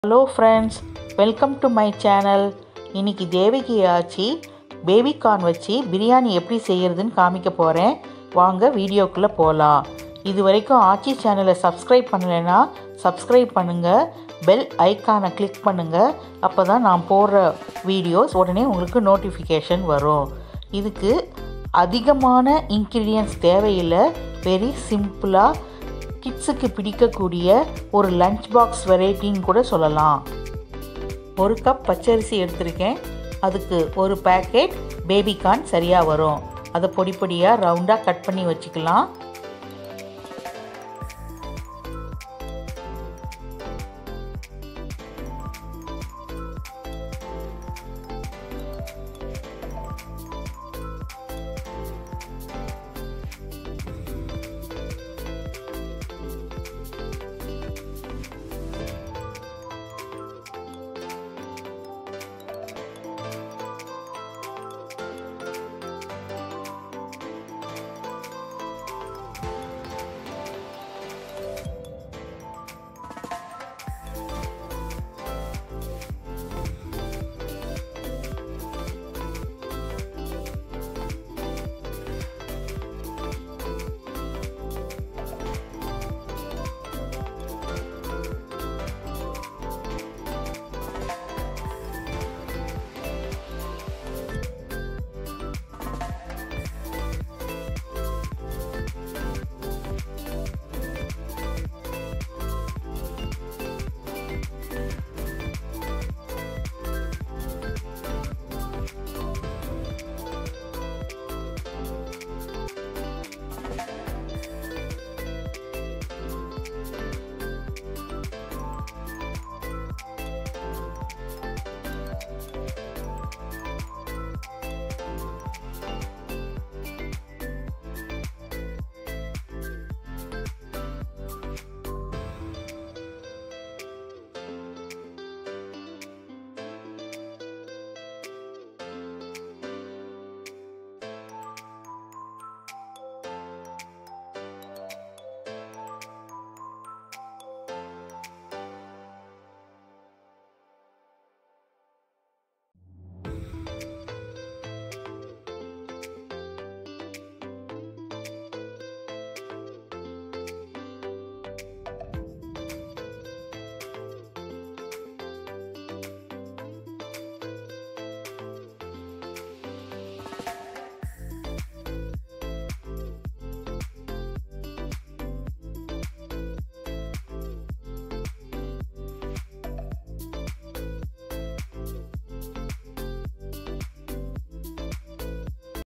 hello friends welcome to my channel இன்னைக்கு தேவகி ஆச்சி baby corn வச்சு பிரியாணி எப்படி செய்யறதுன்னு காமிக்க போகிறேன் வாங்க வீடியோக்குள்ளே போகலாம் இது வரைக்கும் ஆச்சி சேனலை சப்ஸ்கிரைப் பண்ணலைன்னா சப்ஸ்கிரைப் பண்ணுங்கள் பெல் ஐக்கானை கிளிக் பண்ணுங்கள் அப்போ தான் நான் போடுற வீடியோஸ் உடனே உங்களுக்கு நோட்டிஃபிகேஷன் வரும் இதுக்கு அதிகமான இன்க்ரீடியன்ஸ் தேவையில்லை வெரி சிம்பிளாக கிட்ஸுக்கு பிடிக்கக்கூடிய ஒரு லஞ்ச் பாக்ஸ் வெரைட்டின்னு கூட சொல்லலாம் ஒரு கப் பச்சரிசி எடுத்திருக்கேன் அதுக்கு ஒரு பேக்கெட் பேபிகார்ன் சரியாக வரும் அதை பொடி பொடியாக ரவுண்டாக கட் பண்ணி வச்சுக்கலாம்